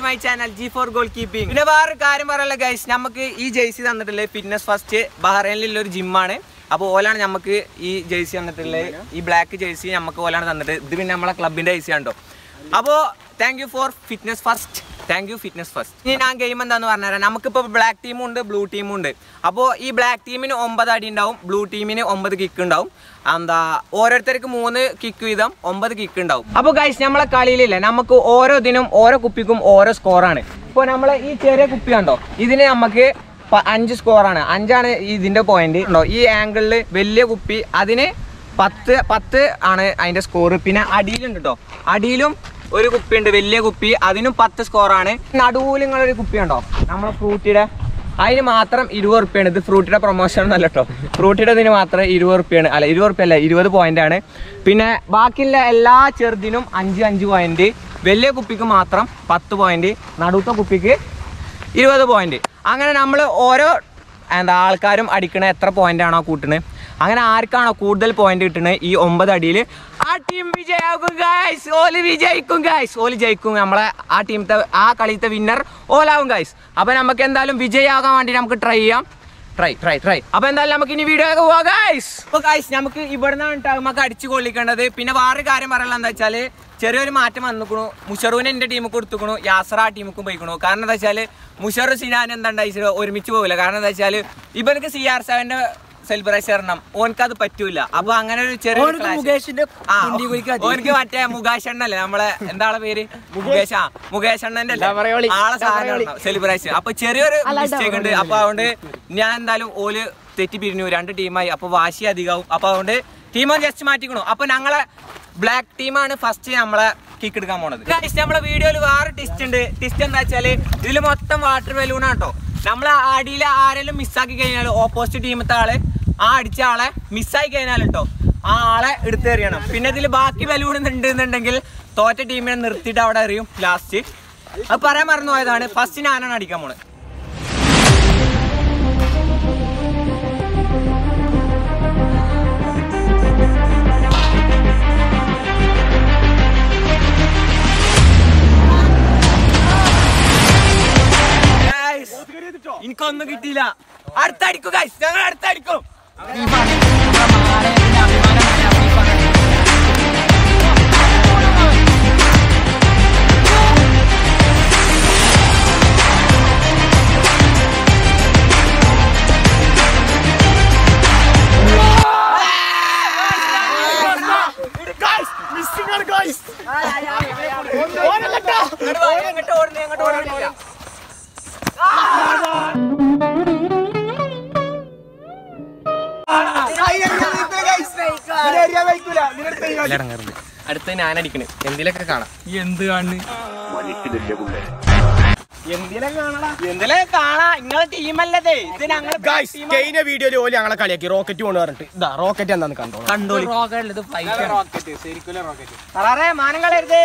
My channel G for goalkeeping പിന്നെ വേറൊരു കാര്യം പറയാനുള്ള ഗൈസ് നമുക്ക് ഈ ജേഴ്സി തന്നിട്ടുള്ളത് ഫിറ്റ്നസ് ഫസ്റ്റ് ബഹ്റൈനിലുള്ള ഒരു ജിമ്മാണ് അപ്പോൾ ഓലാണ് നമുക്ക് ഈ ജേഴ്സി തന്നിട്ടുള്ളത് ഈ ബ്ലാക്ക് ജേഴ്സി നമുക്ക് ഓലാണ് തന്നിട്ട് ഇത് പിന്നെ നമ്മളെ ക്ലബിന്റെ ജേഴ്സി കണ്ടോ അപ്പോൾ thank you for fitness first thank you fitness first ഇനി ഞാൻ ഗെയിം എന്താന്ന് പറഞ്ഞുതരാം നമുക്കിപ്പോൾ ബ്ലാക്ക് ടീമും ഉണ്ട് ബ്ലൂ ടീമും ഉണ്ട് അപ്പോൾ ഈ ബ്ലാക്ക് ടീമിന് ഒമ്പത് അടി ഉണ്ടാവും ബ്ലൂ ടീമിന് ഒമ്പത് കിക്ക് ഉണ്ടാവും എന്താ ഓരോരുത്തർക്ക് മൂന്ന് കിക്ക് വീതം ഒമ്പത് കിക്ക് ഉണ്ടാവും അപ്പോൾ ഗൈസ് നമ്മളെ കളിയിലില്ലേ നമുക്ക് ഓരോ ദിനം ഓരോ കുപ്പിക്കും ഓരോ സ്കോറാണ് ഇപ്പോൾ നമ്മളെ ഈ ചെറിയ കുപ്പി കണ്ടോ ഇതിന് നമുക്ക് പ- അഞ്ച് സ്കോറാണ് അഞ്ചാണ് ഇതിന്റെ പോയിന്റ് ഉണ്ടോ ഈ ആംഗിളിൽ വലിയ കുപ്പി അതിന് പത്ത് പത്ത് ആണ് അതിന്റെ സ്കോർ പിന്നെ അടിയിലുണ്ട് കേട്ടോ അടിയിലും ഒരു കുപ്പി ഉണ്ട് വലിയ കുപ്പി അതിനും പത്ത് സ്കോറാണ് നടുവിൽ നിങ്ങളൊരു കുപ്പി ഉണ്ടോ നമ്മളെ ഫ്രൂട്ടിയുടെ അതിന് മാത്രം ഇരുപത് റുപ്യാണ് ഇത് ഫ്രൂട്ടിയുടെ പ്രൊമോഷൻ ഒന്നല്ല കേട്ടോ ഫ്രൂട്ടിയുടെ ഇതിന് മാത്രം ഇരുപത് റുപ്യാണ് അല്ല ഇരുപത് റുപ്യ അല്ല ഇരുപത് പോയിന്റ് ആണ് പിന്നെ ബാക്കിയുള്ള എല്ലാ ചെറുതിനും അഞ്ച് അഞ്ച് പോയിന്റ് വലിയ കുപ്പിക്ക് മാത്രം പത്ത് പോയിന്റ് നടുത്ത കുപ്പിക്ക് ഇരുപത് പോയിന്റ് അങ്ങനെ നമ്മൾ ഓരോ എന്താ ആൾക്കാരും അടിക്കണ എത്ര പോയിന്റ് ആണോ കൂട്ടുന്നത് അങ്ങനെ ആർക്കാണോ കൂടുതൽ പോയിന്റ് കിട്ടുന്നത് ഈ ഒമ്പത് അടിയിൽ ആ ടീം വിജയാകും ഗൈസ് ഓല് വിജയിക്കും ഗൈസ് ഓല് ജയിക്കും നമ്മളെ ആ ടീമത്തെ ആ കളിത്തെ വിന്നർ ഓലാവും ഗൈസ് അപ്പൊ നമുക്ക് എന്തായാലും വിജയാകാൻ വേണ്ടി നമുക്ക് ട്രൈ ചെയ്യാം ട്രൈ ട്രൈ ട്രൈ അപ്പൊ എന്തായാലും നമുക്ക് ഇനി വീഡിയോ പോവാ ഗൈസ് അപ്പൊ ഗൈസ് നമുക്ക് ഇവിടെ നിന്നാണ് നമുക്ക് അടിച്ചു കൊള്ളിക്കേണ്ടത് പിന്നെ വേറൊരു കാര്യം പറയാനുള്ള എന്താ വെച്ചാല് ചെറിയൊരു മാറ്റം വന്നിക്കണു മുഷറുവിനെ എന്റെ ടീമിൽ കൊടുത്തുക്കണു യാസർ ആ ടീമിക്കും പോയിക്കണു കാരണം എന്താ വെച്ചാല് മുഷർ സിനാൻ എന്താ ഉണ്ടായിച്ചാൽ ഒരുമിച്ച് പോകില്ല കാരണം എന്താ വെച്ചാല് ഇവനക്ക് സി ആർ സെവന്റെ സെലിബ്രേഷൻ ഇറങ്ങണം ഓനക്ക് അത് പറ്റൂല അപ്പൊ അങ്ങനെ ഒരു ചെറിയ ഓനക്ക് മുകേഷിന്റെ ആ, കുണ്ടി കുഴിക്ക് മതി. ഓനക്ക് മറ്റേ മുകേഷ് അണ്ണല്ലേ നമ്മളെ എന്താണ് പേര് മുകേഷ് ആ മുകേഷ് അണ്ണന്റെ ഡബറയോളി. ആളെ സാധനം സെലിബ്രേഷൻ അപ്പൊ ചെറിയൊരു മിസ്റ്റേക്ക് ഉണ്ട് അപ്പൊ അതുകൊണ്ട് ഞാൻ എന്തായാലും ഓല് തെറ്റി പിരിഞ്ഞു രണ്ട് ടീമായി അപ്പൊ വാശി അധികമാവും അപ്പൊ അതുകൊണ്ട് ടീം ജസ്റ്റ് മാറ്റിക്കണു അപ്പൊ ഞങ്ങളെ ബ്ലാക്ക് ടീമാണ് ഫസ്റ്റ് നമ്മളെ കിക്ക് എടുക്കാൻ പോണത് Guys, നമ്മളെ വീഡിയോയിൽ വേറെ ടിസ്റ്റ് ഉണ്ട് ടിസ്റ്റ് എന്താ വെച്ചാല് ഇതിൽ മൊത്തം വാട്ടർ ബലൂൺ ആട്ടോ നമ്മൾ അടിയിൽ ആരെങ്കിലും മിസ്സാക്കി കഴിഞ്ഞാൽ ഓപ്പോസിറ്റ് ടീമത്തെ ആള് ആ അടിച്ച ആളെ മിസ്സായി കഴിഞ്ഞാൽ കേട്ടോ ആ ആളെ എടുത്തെറിയണം പിന്നെ ഇതിൽ ബാക്കി ബലൂൺ ഉണ്ട് എന്നുണ്ടെങ്കിൽ തോറ്റ ടീമിനെ നിർത്തിയിട്ട് അവിടെ എറിയും ലാസ്റ്റ് അത് പറയാൻ മറന്നു പോയതാണ് ഫസ്റ്റ് ഞാനാണ് അടിക്കാൻ പോണത് Guys, എനിക്കൊന്നും കിട്ടിയില്ല അടുത്തടിക്കും ഗൈസ് ഞങ്ങൾ അടുത്തടിക്കും ഇങ്ങോട്ട് വാ, ഇങ്ങോട്ട് ഓടുന്നു ഇങ്ങോട്ട് ഓടുന്നില്ല അടുത്ത ഞാൻ അടിക്കണ് എന്തിലൊക്കെ കാണാം എന്ത് കാണുന്നു എന്തിലൊക്കെ കാണാ നിങ്ങളെ ടീമല്ലതേ ഇത് ഞങ്ങൾ ഗൈസ് കഴിഞ്ഞ വീഡിയോയിൽ ഓല് ഞങ്ങളെ കളിയാക്കി റോക്കറ്റ് കൊണ്ട് പറഞ്ഞിട്ട് ഇതാ റോക്കറ്റ് എന്താന്ന് കണ്ടോളാം കണ്ടോളി ഇത് ഫൈറ്റ് കളറേ മാനം കളയരുത്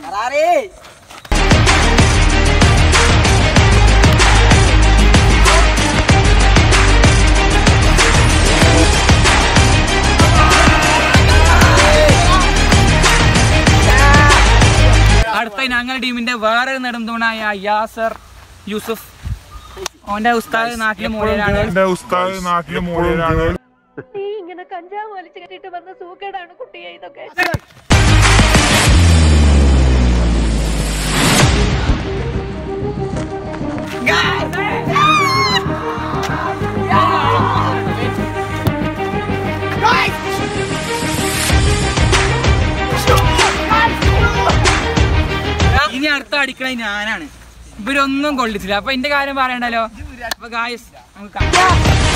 അടുത്ത ഞങ്ങളുടെ ടീമിന്റെ വേറെ നെടുന്തൂണായ യാസർ യൂസുഫ് ഓന്റെ ഉസ്താദ് നാട്ടിലെ മൂലയിലാണ് എന്റെ ഉസ്താദ് നാട്ടിലെ മൂലയിലാണ് നീ ഇങ്ങനെ കഞ്ചാവ് വലിച്ചു കെട്ടിട്ട് വന്ന സൂക്കേടാണ് കുട്ടിയെ ഇതൊക്കെ ഇനി അടുത്ത അടിക്കണ ഞാനാണ് ഇവരൊന്നും കൊള്ളിച്ചില്ല അപ്പൊ എന്റെ കാര്യം പറയണ്ടല്ലോ അപ്പൊ ഗായസ് നമുക്ക് കാണാം.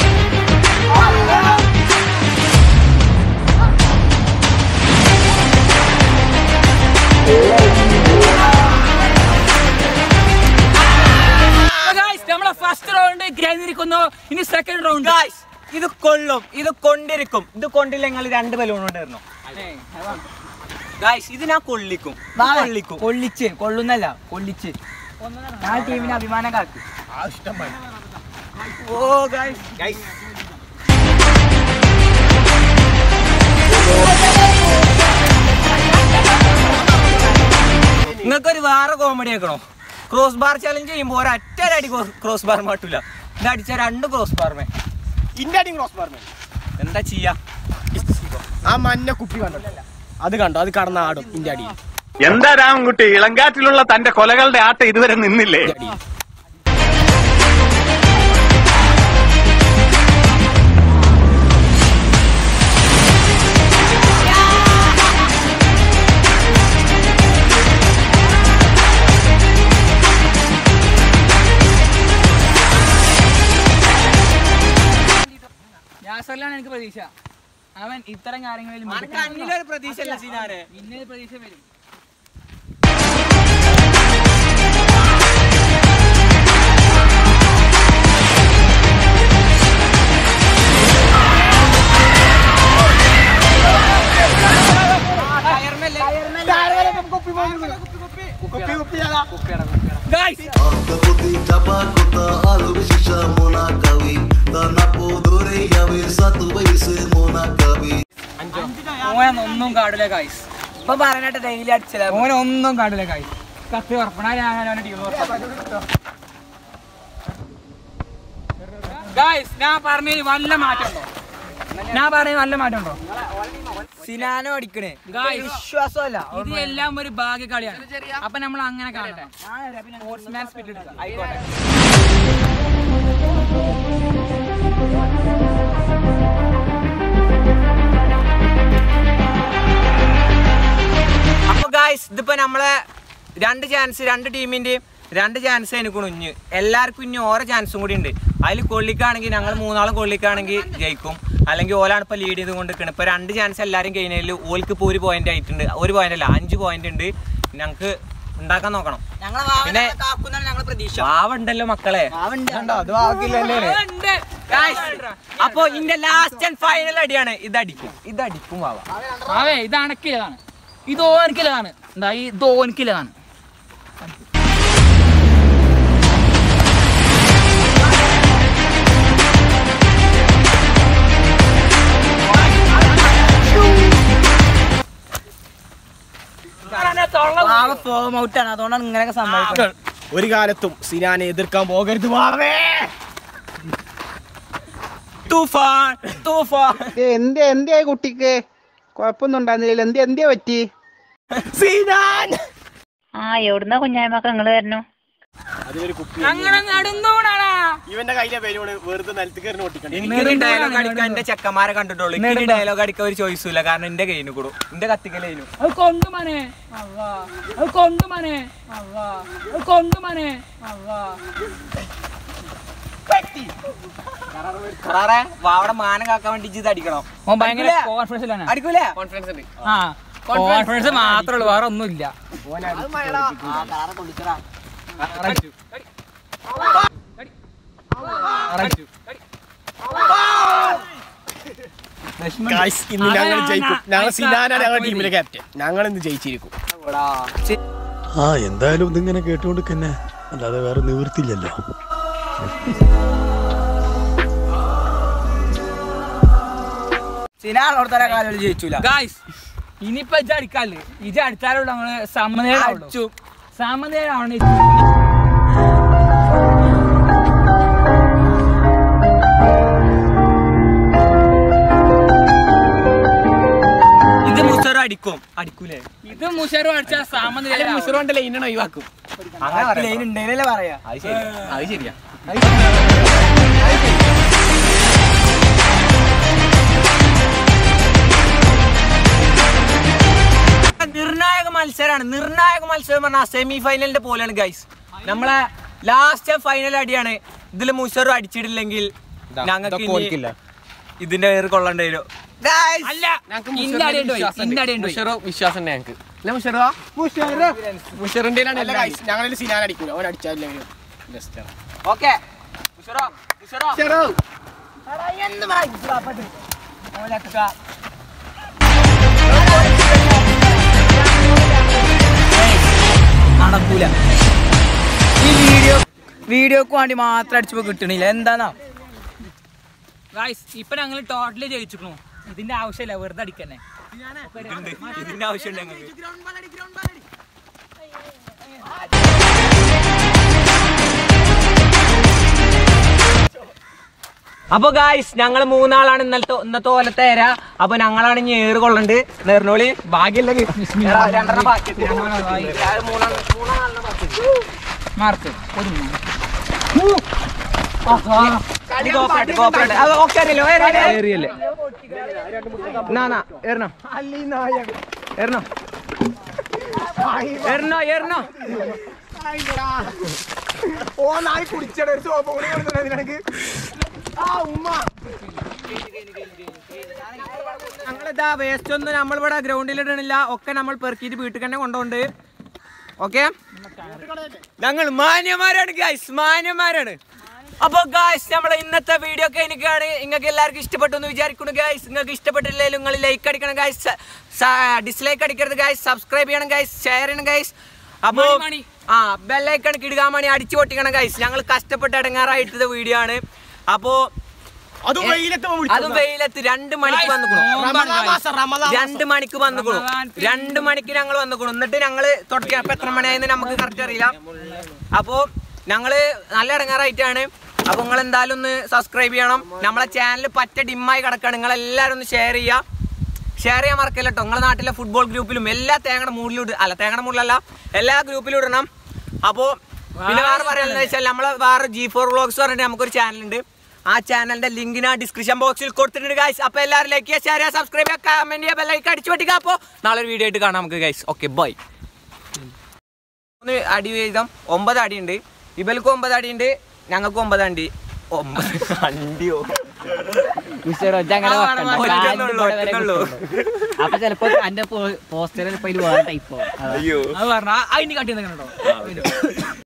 അപ്പൊ guys, നമ്മളെ ഫസ്റ്റ് റൗണ്ട് കഴിഞ്ഞിരിക്കുന്നു ഇനി സെക്കൻഡ് റൗണ്ട് ഗായ്സ് ഇത് കൊള്ളും ഇത് കൊണ്ടിരിക്കും ഇത് കൊണ്ടില്ല നിങ്ങൾ രണ്ട് ബലൂൺ കൊണ്ടായിരുന്നു ഗായ്സ് ഇത് ഞാൻ കൊള്ളിക്കും ഇത് കൊള്ളിക്കും കൊള്ളിച്ച് കൊള്ളുന്നല്ല കൊള്ളിച്ച് ഞാൻ ടീമിന് അഭിമാനം കാക്കും ഓ ഗായ്സ് ഗായ്സ് നിങ്ങൾക്കൊരു വേറെ കോമഡി ആക്കണോ ക്രോസ് ബാർ ചലഞ്ച് ചെയ്യുമ്പോൾ ഒരൊറ്റ അടി ക്രോസ് ബാർ മാട്ടൂല ഇത് അടിച്ച രണ്ട് ക്രോസ് ബാർമേ ഇന്റെ അടി ക്രോസ് പറഞ്ഞു എന്താ ചെയ്യാ ആ മഞ്ഞ കുപ്പി കണ്ടോ അത് കണ്ടോ അത് കടന്ന ആടും ഇന്റെ അടിയിൽ എന്താ രാമൻകുട്ടി ഇളങ്കാറ്റിലുള്ള തന്റെ കൊലകളുടെ ആട്ടം ഇതുവരെ നിന്നില്ലേ ഇന്റെ അടിയിൽ യാസറിലാണ് എനിക്ക് പ്രതീക്ഷ അവൻ ഇത്തരം കാര്യങ്ങളിൽ അന്നിലൊരു പ്രതീക്ഷ അല്ല സീനാണ് ഇന്ന പ്രതീക്ഷ വരും guys Putih capa kota alu shisha mona kawi Tanah podore yawe satu baise mona kawi ഓൻ ഒന്നും കാടില്ല ഗായ്സ് ഇപ്പൊ പറഞ്ഞിട്ട് ഡെയിലി അടിച്ചില്ല ഓൻ ഒന്നും കാടില്ല ഗായ്സ് കത്ത് ഉറപ്പണ ടീം ഗായ്സ് ഞാൻ പറഞ്ഞതിന് വല്ല മാറ്റം ഉണ്ടോ ഞാൻ പറഞ്ഞതിന് വല്ല മാറ്റം ഉണ്ടോ സിനാനോ അടിക്കണേ ഗായ്സ് വിശ്വാസമല്ല ഇത് എല്ലാം ഒരു ഭാഗ്യകളിയാണ് അപ്പൊ നമ്മൾ അങ്ങനെ കാണട്ടെ സ്പോർട്സ്മാൻ സ്പിരിറ്റ് എടുക്കാം ആയിക്കോട്ടെ അപ്പൊ ഗായ്സ് ഇതിപ്പോ നമ്മളെ രണ്ട് ചാൻസ് രണ്ട് ടീമിന്റെയും രണ്ട് ചാൻസ് എനിക്കണു ഇഞ്ഞ് എല്ലാവർക്കും ഇനി ഓരോ ചാൻസും കൂടി ഉണ്ട് അതിൽ കൊള്ളിക്കാണെങ്കിൽ ഞങ്ങൾ മൂന്നാളും കൊള്ളിക്കാണെങ്കിൽ ജയിക്കും അല്ലെങ്കിൽ ഓലാണ് ഇപ്പൊ ലീഡ് ചെയ്ത് കൊണ്ടിരിക്കുന്നത് ഇപ്പൊ രണ്ട് ചാൻസ് എല്ലാവരും കഴിഞ്ഞാൽ ഓൽക്ക് ഇപ്പൊ ഒരു പോയിന്റ് ആയിട്ടുണ്ട് ഒരു പോയിന്റ് അല്ല അഞ്ച് പോയിന്റ് ഉണ്ട് ഞങ്ങൾക്ക് ഉണ്ടാക്കാൻ നോക്കണം പിന്നെ വാവുണ്ടല്ലോ മക്കളെ Guys, അപ്പൊ ഇന്റെ ലാസ്റ്റ് ആൻഡ് ഫൈനൽ അടിയാണ് ഇതടിക്കും ഇതടിക്കും വാവ അവേ ഇത് അണക്കില്ലതാണ് ഇത് ഓനിക്കില്ലതാണ് എന്താ ഈ ഇത് ഓനിക്കില്ലതാണ് ഫോം ഔട്ടാണ് അതുകൊണ്ടാണ് ഇങ്ങനെയൊക്കെ സംഭവിക്കുന്നത് ഒരു കാലത്തും സിനാനെ എതിർക്കാൻ പോകരുത് വാവേ തൂഫാൻ തൂഫാൻ എന്തേ എന്തേ കുട്ടിക്ക് കുഴപ്പമൊന്നും ഉണ്ടായിരുന്നില്ല എന്തേ എന്തേ പറ്റി സിനാൻ ആ എവിടുന്നാ കുഞ്ഞായ്മക്ക നിങ്ങള് വരണു അതിലൊരു കുപ്പി അങ്ങനെ നടന്നോണാ ഇവന്റെ കയ്യിലെ പേരോട് വെറുതെ നിലത്ത് കയറി ഓട്ടിക്കണ്ടേ എനിക്ക് ഡയലോഗ് അടിക്കാൻ എന്റെ ചെക്കന്മാരെ കണ്ടിട്ടുള്ളൂ എനിക്ക് ഡയലോഗ് അടിക്കാൻ ഒരു ചോയ്സും ഇല്ല കാരണം എന്റെ കയ്യിന് കൂടും എന്റെ കത്തിക്കലേനു അത് കൊണ്ടുമനെ അള്ളാ അത് കൊണ്ടുമനെ അള്ളാ അത് കൊണ്ടുമനെ അള്ളാ സാറേ വാവിടെ മാനം കാക്കാൻ വേണ്ടി ഇത് അടിക്കണം ഓൻ ഭയങ്കര അടിക്കൂലേ? കോൺഫിഡൻസിലാണ് അടിക്കൂലേ ആ കോൺഫിഡൻസ് മാത്രമേ ഉള്ളൂ വേറെ ഒന്നുമില്ല ഗായ്സ് ഇന്ന് ഞങ്ങൾ ജയിക്കും ഞങ്ങൾ സിനാനാണ് ഞങ്ങളുടെ ടീമിലെ ക്യാപ്റ്റൻ ഞങ്ങൾ ഇന്ന് ജയിച്ചിരിക്കും ആ എന്തായാലും ഇതിങ്ങനെ കേട്ടുകൊണ്ടിരിക്കന്നെ അല്ലാതെ വേറെ നിവൃത്തിയില്ലല്ലോ സിനാളോടത്തര കാലം ജയിച്ചൂല ഗായ്സ് ഇനിയിപ്പോ ഇജ്ജ് അടിക്കാല്ലേ ഇജ്ജ് അടിച്ചാലുള്ള നമ്മള് സമനിലയിലാവുള്ളൂ സമനിലയിലാവണേ ഇത് മുസറ് അടിക്കും അടിക്കൂലേ ഇത് മുഷറു അടിച്ച സമനില മുഷറോന്റെ ലൈനാണ് ഒഴിവാക്കും അങ്ങനെ ലൈൻ ഉണ്ടെങ്കിലല്ലേ പറയാ അത് ശരി അത് ശരിയാ നിർണായക മത്സരമാണ് നിർണായക മത്സരം പറഞ്ഞാൽ സെമി ഫൈനലിന്റെ പോലെയാണ് ഗൈസ് നമ്മളെ ലാസ്റ്റ് ഫൈനൽ അടിയാണ് ഇതിൽ മുഷറു അടിച്ചിട്ടില്ലെങ്കിൽ ഞങ്ങൾക്ക് ഇനി ഇതിന്റെ പേര് കൊള്ളേണ്ടി വരും Guys, അല്ല ഇന്റെ അടിയുണ്ട് പോയി ഇന്റെ അടിയുണ്ട് പോയി വിശ്വാസം ഞങ്ങൾക്ക് അല്ല ഗായ്സ് ഞങ്ങളിൽ സിനാൻ അടിക്കൂല അവൻ അടിച്ചാലേ ജസ്റ്റ് okay. മുഷറോ, മുഷറോ. നടക്കൂല ഈ വീഡിയോ വീഡിയോക്ക് വേണ്ടി മാത്രം അടിച്ചപ്പോ കിട്ടണില്ല എന്താന്നാ ഗായ്സ് ഇപ്പൊ ഞങ്ങൾ ടോട്ടലി ജയിച്ചിക്കണു ഇതിന്റെ ആവശ്യമില്ല വെറുതെ അടിക്കന്നെ ഇതിന്റെ ആവശ്യമുണ്ട് ഞങ്ങൾക്ക് അപ്പൊ ഗായ്സ് ഞങ്ങൾ മൂന്നാളാണ് ഇന്നലത്തെ ഇന്നത്തെ പോലത്തെ ഏര അപ്പൊ ഞങ്ങളാണ് ഇനി ഏറ് കൊള്ളണ്ട് നേർന്നോളി ഭാഗ്യമില്ല രണ്ടെണ്ണം ബാക്കിയുണ്ട്. ആര് മൂന്നെണ്ണം- മൂന്നെണ്ണം ബാക്കിയുണ്ട്. മാർക്ക് ഒരു അടി കോപ്പറേറ്റ്, കോപ്പറേറ്റ്. അത് ഒക്കെ അറിയല്ലോ, ഏറ്, ഏറ്, ഏറ്. ഏറിയല്ലേ? നാ, നാ, ഏറണോ? ഏറണോ? ഏറണോ, ഏറണോ? ഓ നായി കുടിച്ചട ഒരു സോപ്പ് കൂടി കൊടുത്തിട്ടുണ്ട് നിനക്ക് ആ ഉമ്മ ഞങ്ങളിതാ വേസ്റ്റ് ഒന്നും നമ്മളിവിടെ ഗ്രൗണ്ടിൽ ഇടണില്ല ഒക്കെ നമ്മൾ പെറുക്കിയിട്ട് വീട്ടിൽ തന്നെ കൊണ്ടുപോണ്ട് ഓക്കെ ഞങ്ങൾ മാന്യന്മാരാണ് ഗായ്സ് മാന്യന്മാരാണ് അപ്പൊ ഗായ്സ് നമ്മളെ ഇന്നത്തെ വീഡിയോ ഒക്കെ എനിക്കാണ് നിങ്ങൾക്ക് എല്ലാവർക്കും ഇഷ്ടപ്പെട്ടു എന്ന് വിചാരിക്കുന്നു ഗായ്സ് നിങ്ങൾക്ക് ഇഷ്ടപ്പെട്ടില്ലെങ്കിൽ നിങ്ങൾ ലൈക്ക് അടിക്കണം ഗായ്സ് ഡിസ്ലൈക്ക് അടിക്കരുത് ഗായ്സ് സബ്സ്ക്രൈബ് ചെയ്യണം ഗായ്സ് ഷെയർ ചെയ്യണം ഗായ്സ് അപ്പൊ മണി. ആ ബെല്ലൈക്കൺ കിടുകാൻ മണി അടിച്ചു പൊട്ടിക്കണം ഗായ്സ് ഞങ്ങൾ കഷ്ടപ്പെട്ട് ഇടങ്ങാറായിട്ടത് വീഡിയോ ആണ് അപ്പോ അത് വെയിലത്ത് അതും വെയിലത്ത് രണ്ട് മണിക്ക് വന്നിക്കണു റമദാൻ മാസം റമദാൻ രണ്ട് മണിക്ക് വന്നുക്കണു രണ്ട് മണിക്ക് ഞങ്ങൾ വന്നുക്കണു എന്നിട്ട് ഞങ്ങള് തുടക്കുക അപ്പൊ എത്ര മണിയായെന്ന് നമുക്ക് കറക്റ്റ് അറിയില്ല അപ്പോ ഞങ്ങള് നല്ല ഇടങ്ങാറായിട്ടാണ് അപ്പൊ നിങ്ങൾ എന്തായാലും ഒന്ന് സബ്സ്ക്രൈബ് ചെയ്യണം നമ്മളെ ചാനൽ പറ്റ ഡിമ്മായി കിടക്കാണ് നിങ്ങൾ എല്ലാവരും ഒന്ന് ഷെയർ ചെയ്യുക ഷെയർ ചെയ്യാൻ മറക്കല്ല കേട്ടോ നിങ്ങളെ നാട്ടിലെ ഫുട്ബോൾ ഗ്രൂപ്പിലും എല്ലാ തേങ്ങയുടെ മൂടിലും ഇട അല്ല തേങ്ങയുടെ മൂടിലല്ല എല്ലാ ഗ്രൂപ്പിലും ഇടണം അപ്പോ പിന്നെ വേറെ പറയാനെന്ന് വെച്ചാൽ നമ്മളെ വേറെ ജി ഫോർ വ്ളോഗ്സ് പറഞ്ഞിട്ട് നമുക്കൊരു ചാനലുണ്ട് ആ ചാനലിന്റെ ലിങ്ക് ഞാൻ ഡിസ്ക്രിപ്ഷൻ ബോക്സിൽ കൊടുത്തിട്ടുണ്ട് ഗൈസ് അപ്പൊ എല്ലാവരും ലൈക്ക് ചെയ്യുക ഷെയർ ചെയ്യുക സബ്സ്ക്രൈബ് ചെയ്യുക കമന്റ് ചെയ്യുക ബെല്ലൈക്ക് അടിച്ചു പൊട്ടിക്കുക അപ്പോൾ നാളെ ഒരു വീഡിയോ ആയിട്ട് കാണാം നമുക്ക് ഗൈസ് ഓക്കെ ബൈ മൂന്ന് അടി വീതം ഒമ്പത് അടിയുണ്ട് ഇവൽക്ക് ഒമ്പത് അടിയുണ്ട് ഞങ്ങൾക്ക് ഒമ്പത് അടി ഒമ്പത് അണ്ടിയോ അങ്ങനെ വെക്കണ്ട. ഒറ്റെണ്ണേ ഉള്ളൂ, ഒറ്റെണ്ണേ ഉള്ളൂ. അപ്പൊ ചിലപ്പോ എന്റെ പോസ്റ്ററിൽ വേറെ ടൈപ്പോ അയ്യോ അത് പറഞ്ഞാ അതിന് കാട്ടി കേട്ടോ